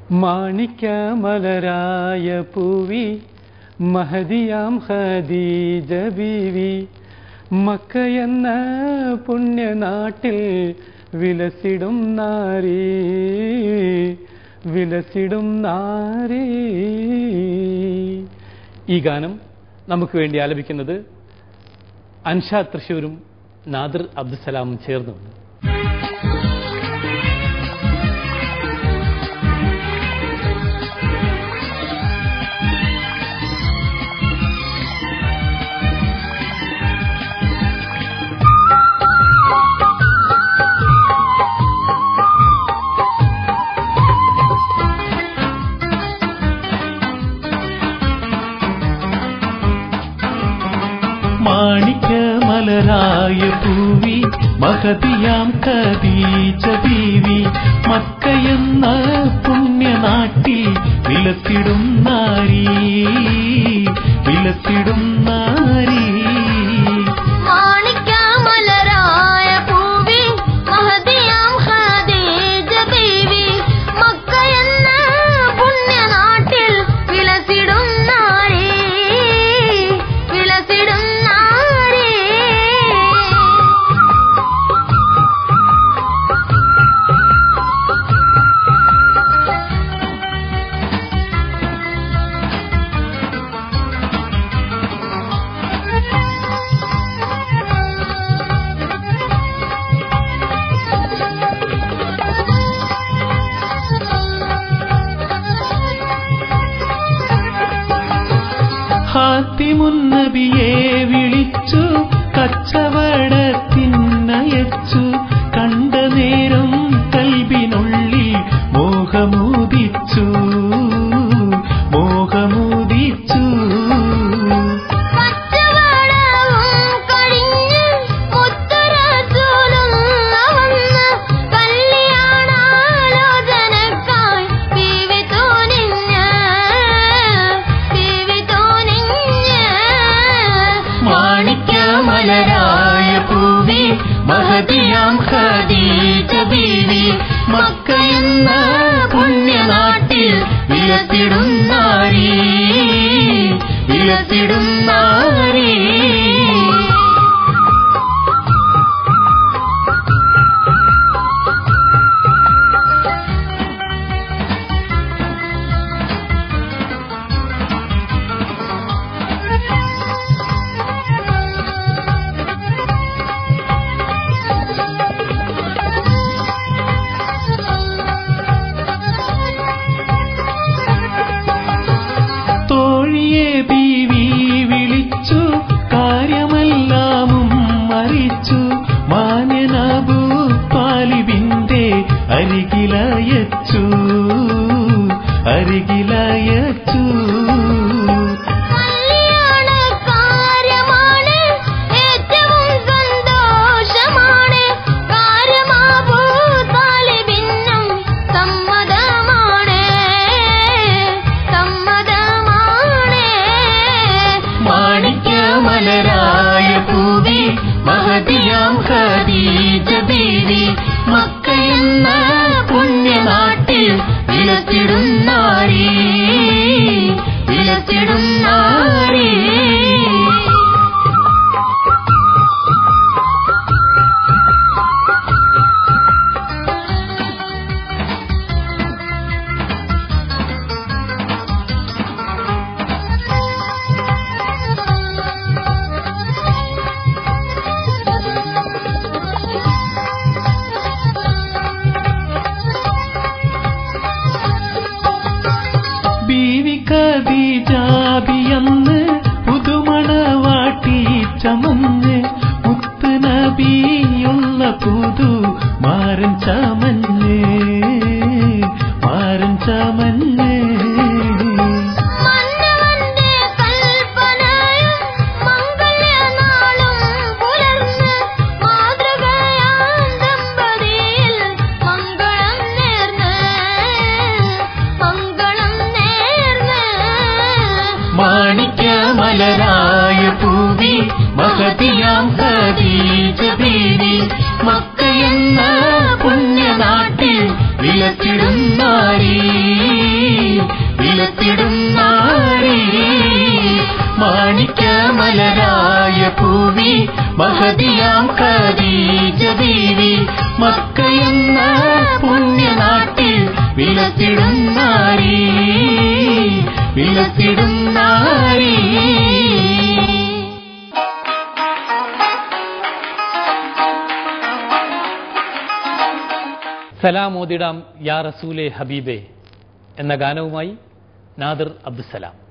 മാണിക്യമലരായ പൂവി മഹദിയാം ഖദീജ ബീവി മക്കയെന്ന പുണ്യനാട്ടിൽ വിലസിടും നാരീ വിലസിടും നാരീ ഈ ഗാനം നമുക്ക് വേണ്ടി ആലപിക്കുന്നത് അൻഷാ തൃശൂരും നാദിർ അബ്ദുസലാമും ചേർന്നുണ്ട് മാണിക്യമലരായ പൂവി മഹതിയാം ഖദീജ ബീവി മക്കയെന്ന പുണ്യനാട്ടിൽ വിലത്തിടും നാരീ വിലത്തിടും നാരീ മാണിക്യമലരായ പൂവി മഹദിയാം ഖദീജ ബീവി മക്കയെന്ന പുണ്യനാട്ടിൽ വിലസിടും നാരീ വിലസിടും നാരീ ഹാത്തിമുന്നബിയെ വിളിച്ചു കച്ചവടത്തിനയച്ചു കണ്ട നേരം കൽബിനുള്ളിൽ മോഹമൂതിച്ചു മോഹമൂതിച്ചു കച്ചവടവും കഴിഞ്ഞ് മുത്തുറസൂലും വന്ന് കല്യാണാലോചനക്കായി ബീവി തോനിഞ്ഞ് ബീവി തോനിഞ്ഞ് മാണിക്യമലരായ പൂവി മഹതിയാം ഖദീജ ബീവി മക്കയെന്ന പുണ്യനാട്ടിൽ വിലത്തിടും നാരീ വിലത്തിടും നാരീ തോഴിയെ ബീവി വിളിച്ചു കാര്യമെല്ലാമും അറിയിച്ചു മാന്യനബു താലിബിന്റെ അരികിലയച്ചു അരികിലയച്ചു കല്യാണ കാര്യമാണ് ഏറ്റവും സന്തോഷമാണ് കാര്യമാബൂ താലിബിന്നും സമ്മതമാണ് സമ്മതമാണ് മാണിക്യമലരായ പൂവി മഹതിയാം ഖദീജ ബീവി മക്കയെന്ന പുണ്യനാട്ടിൽ വിലത്തിടും നാരീ വിലത്തിടും നാരീ ബീവി ഖദീജാബിയന്ന് പുതുമണവാട്ടി ചമഞ്ഞ് മുത്ത് നബിയുള്ള പുതു മാരൻ ചമഞ്ഞ് മാരൻ ചമഞ്ഞ് മന്നവന്റെ കൽപ്പനയും മംഗളനാളും പുലർന്ന് മാതൃകയാം ദമ്പതിയിൽ മംഗളം നേർന്ന് മംഗളം നേർന്ന് മാണിക്യമലരായ പൂവി മഹതിയാം ഖദീജ ബീവി മക്കയെന്ന പുണ്യനാട്ടിൽ വിലത്തിടും നാരീ മഹതിയാം ഖദീജ ബീവി മക്കയെന്ന പുണ്യനാട്ടിൽ വിലസിടും നാരി വിലസിടും നാരി സലാമോദിടാം യാ റസൂലെ ഹബീബെ എന്ന ഗാനവുമായി നാദിർ അബ്ദുസലാം